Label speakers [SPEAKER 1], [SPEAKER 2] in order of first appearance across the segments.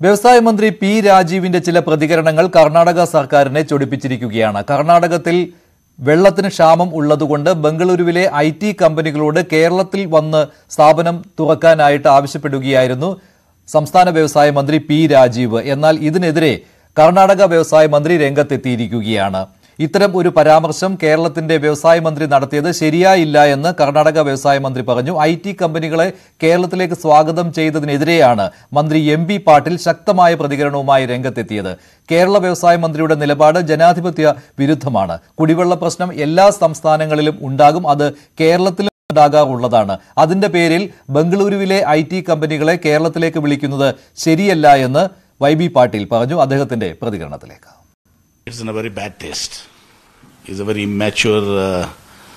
[SPEAKER 1] വ്യവസായ മന്ത്രി പി രാജീവിന്റെ ചില പ്രതികരണങ്ങൾ കർണാടക സർക്കാരിനെ ചൊടിപ്പിച്ചിരിക്കുകയാണ് കർണാടകത്തിൽ വെള്ളത്തിന് ക്ഷാമം ഉള്ളതുകൊണ്ട് ബംഗളൂരുവിലെ ഐ ടി കമ്പനികളോട് കേരളത്തിൽ വന്ന് സ്ഥാപനം തുറക്കാനായിട്ട് ആവശ്യപ്പെടുകയായിരുന്നു സംസ്ഥാന വ്യവസായ മന്ത്രി പി രാജീവ് എന്നാൽ ഇതിനെതിരെ കർണാടക വ്യവസായ മന്ത്രി രംഗത്തെത്തിയിരിക്കുകയാണ് ഇത്തരം ഒരു പരാമർശം കേരളത്തിന്റെ വ്യവസായ മന്ത്രി നടത്തിയത് ശരിയായില്ല എന്ന് കർണാടക വ്യവസായ മന്ത്രി പറഞ്ഞു ഐ ടി കമ്പനികളെ കേരളത്തിലേക്ക് സ്വാഗതം ചെയ്തതിനെതിരെയാണ് മന്ത്രി എം പി പാട്ടിൽ ശക്തമായ പ്രതികരണവുമായി രംഗത്തെത്തിയത് കേരള വ്യവസായ മന്ത്രിയുടെ നിലപാട് ജനാധിപത്യ വിരുദ്ധമാണ് കുടിവെള്ള പ്രശ്നം എല്ലാ സംസ്ഥാനങ്ങളിലും ഉണ്ടാകും അത് കേരളത്തിലും ഉണ്ടാകാറുള്ളതാണ് അതിന്റെ പേരിൽ ബംഗളൂരുവിലെ ഐ ടി കമ്പനികളെ കേരളത്തിലേക്ക് വിളിക്കുന്നത് ശരിയല്ല എന്ന് വൈ ബി പാട്ടീൽ പറഞ്ഞു അദ്ദേഹത്തിന്റെ പ്രതികരണത്തിലേക്ക്
[SPEAKER 2] It's in a very bad taste. It's a very immature uh,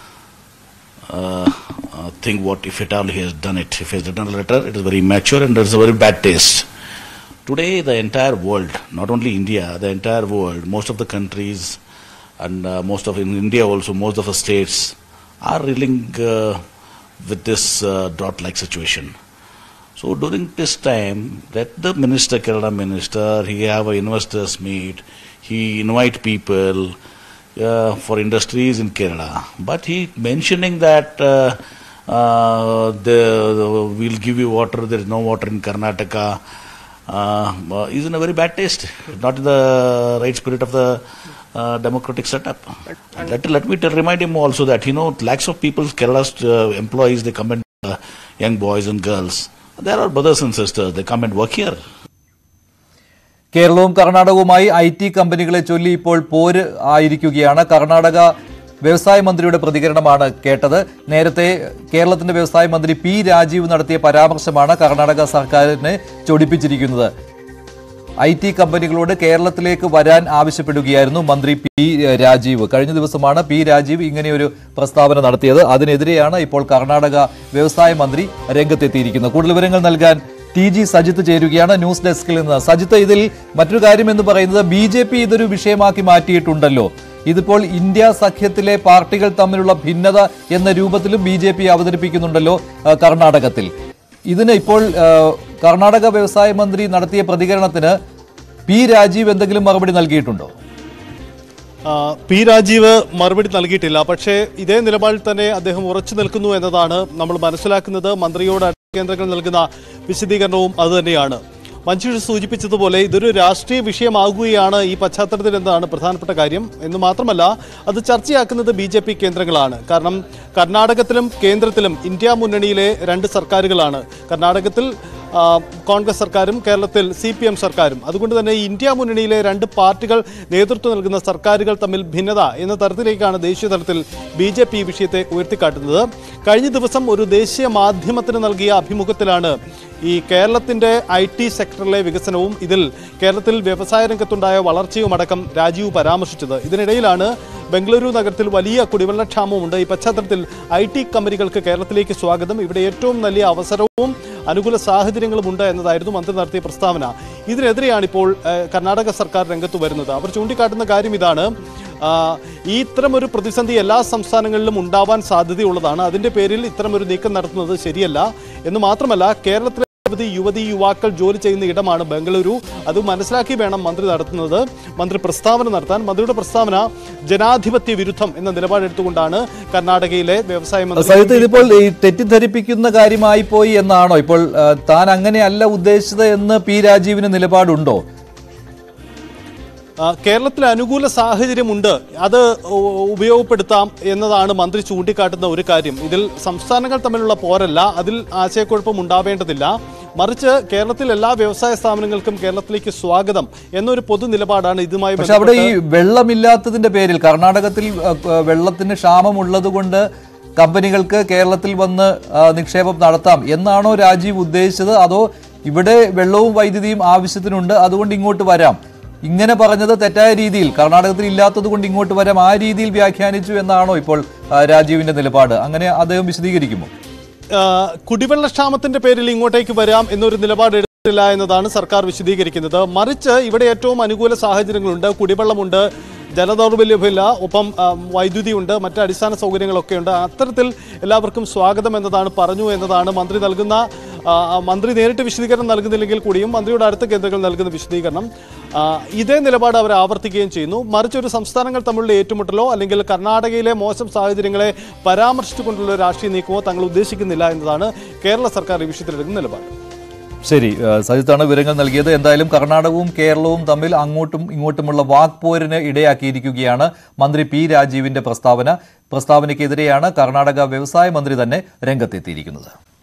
[SPEAKER 2] uh, uh, thing. What if at all he has done it? If he has written a letter, it is very immature and it's a very bad taste. Today, the entire world, not only India, the entire world, most of the countries, and uh, most of in India also, most of the states are reeling uh, with this uh, drought-like situation. So during this time, let the minister, Kerala minister, he have a investors meet. He invite people uh, for industries in Kerala. But he mentioning that uh, uh, the, we'll give you water. There is no water in Karnataka. Uh, is in a very bad taste. Not in the right spirit of the uh, democratic setup. Let, let me tell, remind him also that you know lakhs of people, Kerala's uh, employees, they come and uh, young boys and girls. There are brothers and sisters. They come and work here.
[SPEAKER 1] കേരളവും കർണാടകവുമായി I T കമ്പനികളെ ചൊല്ലി ഇപ്പോൾ പോര് ആയിരിക്കുകയാണ് കർണാടക വ്യവസായ മന്ത്രിയുടെ പ്രതികരണമാണ് കേട്ടത് നേരത്തെ കേരളത്തിന്റെ വ്യവസായ മന്ത്രി പി രാജീവ് നടത്തിയ പരാമർശമാണ് കർണാടക സർക്കാരിനെ ചൊടിപ്പിച്ചിരിക്കുന്നത് ഐ ടി കമ്പനികളോട് കേരളത്തിലേക്ക് വരാൻ ആവശ്യപ്പെടുകയായിരുന്നു മന്ത്രി പി രാജീവ് കഴിഞ്ഞ ദിവസമാണ് പി രാജീവ് ഇങ്ങനെയൊരു പ്രസ്താവന നടത്തിയത് അതിനെതിരെയാണ് ഇപ്പോൾ കർണാടക വ്യവസായ മന്ത്രി രംഗത്തെത്തിയിരിക്കുന്നത് കൂടുതൽ വിവരങ്ങൾ നൽകാൻ ടി ജി സജിത്ത് ചേരുകയാണ് ന്യൂസ് ഡെസ്കിൽ നിന്ന് സജിത്ത് ഇതിൽ മറ്റൊരു കാര്യം എന്ന് പറയുന്നത് ബി ജെ പി ഇതൊരു വിഷയമാക്കി മാറ്റിയിട്ടുണ്ടല്ലോ ഇതിപ്പോൾ ഇന്ത്യ സഖ്യത്തിലെ പാർട്ടികൾ തമ്മിലുള്ള ഭിന്നത എന്ന രൂപത്തിലും ബി ജെ പി അവതരിപ്പിക്കുന്നുണ്ടല്ലോ ആ, കർണാടകത്തിൽ ഇതിന് ഇപ്പോൾ ആ, കർണാടക വ്യവസായ മന്ത്രി നടത്തിയ പ്രതികരണത്തിന് പി രാജീവ് എന്തെങ്കിലും മറുപടി നൽകിയിട്ടുണ്ടോ
[SPEAKER 3] ആ, പി രാജീവ് മറുപടി നൽകിയിട്ടില്ല പക്ഷേ ഇതേ നിലപാടിൽ തന്നെ അദ്ദേഹം ഉറച്ചു നിൽക്കുന്നു എന്നതാണ് നമ്മൾ മനസ്സിലാക്കുന്നത് മന്ത്രിയോട് കേന്ദ്രങ്ങൾ നൽകുന്ന വിശദീകരണവും അതുതന്നെയാണ് മഞ്ജുഷ് സൂചിപ്പിച്ചതുപോലെ ഇതൊരു രാഷ്ട്രീയ വിഷയമാകുകയാണ് ഈ പശ്ചാത്തലത്തിൽ എന്നതാണ് പ്രധാനപ്പെട്ട കാര്യം എന്ന് മാത്രമല്ല അത് ചർച്ചയാക്കുന്നത് ബി ജെ പി കേന്ദ്രങ്ങളാണ് കാരണം കർണാടകത്തിലും കേന്ദ്രത്തിലും ഇന്ത്യ മുന്നണിയിലെ രണ്ട് സർക്കാരുകളാണ് കർണാടകത്തിൽ ആ, കോൺഗ്രസ് സർക്കാരും കേരളത്തിൽ സി പി എം സർക്കാരും അതുകൊണ്ട് തന്നെ ഇന്ത്യ മുന്നണിയിലെ രണ്ട് പാർട്ടികൾ നേതൃത്വം നൽകുന്ന സർക്കാരുകൾ തമ്മിൽ ഭിന്നത എന്ന തരത്തിലേക്കാണ് ദേശീയ തലത്തിൽ ബി ജെ പി വിഷയത്തെ ഉയർത്തിക്കാട്ടുന്നത് കഴിഞ്ഞ ദിവസം ഒരു ദേശീയ മാധ്യമത്തിന് നൽകിയ അഭിമുഖത്തിലാണ് ഈ കേരളത്തിന്റെ ഐ ടി സെക്ടറിലെ വികസനവും ഇതിൽ കേരളത്തിൽ വ്യവസായ രംഗത്തുണ്ടായ വളർച്ചയും അടക്കം രാജീവ് പരാമർശിച്ചത് ഇതിനിടയിലാണ് ബംഗളൂരു നഗരത്തിൽ വലിയ കുടിവെള്ളക്ഷാമമുണ്ട് ഈ പശ്ചാത്തലത്തിൽ ഐ ടി കമ്പനികൾക്ക് കേരളത്തിലേക്ക് സ്വാഗതം ഇവിടെ ഏറ്റവും വലിയ അവസരവും അനുകൂല സാഹചര്യങ്ങളും ഉണ്ട് എന്നതായിരുന്നു മന്ത്രി നടത്തിയ പ്രസ്താവന ഇതിനെതിരെയാണ് ഇപ്പോൾ ഏഹ്, കർണാടക സർക്കാർ രംഗത്ത് വരുന്നത് അവർ ചൂണ്ടിക്കാട്ടുന്ന കാര്യം ഇതാണ് ആ, ഈ ഇത്തരം ഒരു പ്രതിസന്ധി എല്ലാ സംസ്ഥാനങ്ങളിലും ഉണ്ടാവാൻ സാധ്യതയുള്ളതാണ് അതിന്റെ പേരിൽ ഇത്തരം ഒരു നീക്കം നടത്തുന്നത് ശരിയല്ല എന്ന് മാത്രമല്ല കേരളത്തിലെ നിരവധി യുവതി യുവാക്കൾ ജോലി ചെയ്യുന്ന ഇടമാണ് ബംഗളൂരു അത് മനസ്സിലാക്കി വേണം മന്ത്രി നടത്തുന്നത് മന്ത്രി പ്രസ്താവന നടത്താൻ മന്ത്രിയുടെ പ്രസ്താവന ജനാധിപത്യ വിരുദ്ധം എന്ന നിലപാടെടുത്തുകൊണ്ടാണ് കർണാടകയിലെ വ്യവസായ
[SPEAKER 1] സഹിത്ത്
[SPEAKER 3] മന്ത്രി
[SPEAKER 1] ഇതിപ്പോൾ ഈ തെറ്റിദ്ധരിപ്പിക്കുന്ന കാര്യമായി പോയി എന്നാണോ ഇപ്പോൾ ആ, താൻ അങ്ങനെയല്ല ഉദ്ദേശിച്ചത് എന്ന് പി രാജീവിന് നിലപാടുണ്ടോ
[SPEAKER 3] ആ, കേരളത്തിൽ അനുകൂല സാഹചര്യമുണ്ട് അത് ഉ- ഉപയോഗപ്പെടുത്താം എന്നതാണ് മന്ത്രി ചൂണ്ടിക്കാട്ടുന്ന ഒരു കാര്യം ഇതിൽ സംസ്ഥാനങ്ങൾ തമ്മിലുള്ള പോരല്ല അതിൽ ആശയക്കുഴപ്പം ഉണ്ടാവേണ്ടതില്ല മറിച്ച് കേരളത്തിൽ എല്ലാ വ്യവസായ സ്ഥാപനങ്ങൾക്കും കേരളത്തിലേക്ക് സ്വാഗതം എന്നൊരു പൊതു നിലപാടാണ് ഇതുമായി
[SPEAKER 1] പക്ഷെ അവിടെ ഈ
[SPEAKER 3] ബന്ധപ്പെട്ട്
[SPEAKER 1] വെള്ളമില്ലാത്തതിന്റെ പേരിൽ കർണാടകത്തിൽ ആ, ആ, വെള്ളത്തിന് ക്ഷാമമുള്ളത് കൊണ്ട് കമ്പനികൾക്ക് കേരളത്തിൽ വന്ന് ആ, നിക്ഷേപം നടത്താം എന്നാണോ രാജീവ് ഉദ്ദേശിച്ചത് അതോ ഇവിടെ വെള്ളവും വൈദ്യുതിയും ആവശ്യത്തിനുണ്ട് അതുകൊണ്ട് ഇങ്ങോട്ട് വരാം ഇങ്ങനെ പറഞ്ഞത് തെറ്റായ രീതിയിൽ കർണാടകത്തിൽ ഇല്ലാത്തത് കൊണ്ട് ഇങ്ങോട്ട് വരാം ആ രീതിയിൽ വ്യാഖ്യാനിച്ചു എന്നാണോ ഇപ്പോൾ ആ, രാജീവിന്റെ നിലപാട് അങ്ങനെ അദ്ദേഹം വിശദീകരിക്കുമോ
[SPEAKER 3] ആ, കുടിവെള്ളക്ഷാമത്തിന്റെ പേരിൽ ഇങ്ങോട്ടേക്ക് വരാം എന്നൊരു നിലപാട് എടുത്തില്ല എന്നതാണ് സർക്കാർ വിശദീകരിക്കുന്നത് മറിച്ച് ഇവിടെ ഏറ്റവും അനുകൂല സാഹചര്യങ്ങളുണ്ട് കുടിവെള്ളമുണ്ട് ജലദൗർബല്യമില്ല ഒപ്പം ആ, വൈദ്യുതിയുണ്ട് മറ്റ് അടിസ്ഥാന സൗകര്യങ്ങളൊക്കെ ഉണ്ട് അത്തരത്തിൽ എല്ലാവർക്കും സ്വാഗതം എന്നതാണ് പറഞ്ഞു എന്നതാണ് മന്ത്രി നൽകുന്ന ആ, ആ, മന്ത്രി നേരിട്ട് വിശദീകരണം നൽകുന്നില്ലെങ്കിൽ കൂടിയും മന്ത്രിയുടെ അടുത്ത കേന്ദ്രങ്ങൾ നൽകുന്ന വിശദീകരണം ആ, ഇതേ നിലപാട് അവർ ആവർത്തിക്കുകയും ചെയ്യുന്നു മറിച്ച് ഒരു സംസ്ഥാനങ്ങൾ തമ്മിലുള്ള ഏറ്റുമുട്ടലോ അല്ലെങ്കിൽ കർണാടകയിലെ മോശം സാഹചര്യങ്ങളെ പരാമർശിച്ചുകൊണ്ടുള്ള ഒരു രാഷ്ട്രീയ നീക്കമോ തങ്ങൾ ഉദ്ദേശിക്കുന്നില്ല എന്നതാണ് കേരള സർക്കാർ ഈ വിഷയത്തിലെടുക്കുന്ന നിലപാട്
[SPEAKER 1] ശരി ആ, സജിത്താണ് വിവരങ്ങൾ നൽകിയത് എന്തായാലും കർണാടകവും കേരളവും തമ്മിൽ അങ്ങോട്ടും ഇങ്ങോട്ടുമുള്ള വാക്പോരിന് ഇടയാക്കിയിരിക്കുകയാണ് മന്ത്രി പി രാജീവിന്റെ പ്രസ്താവന പ്രസ്താവനയ്ക്കെതിരെയാണ് കർണാടക വ്യവസായ മന്ത്രി തന്നെ രംഗത്തെത്തിയിരിക്കുന്നത്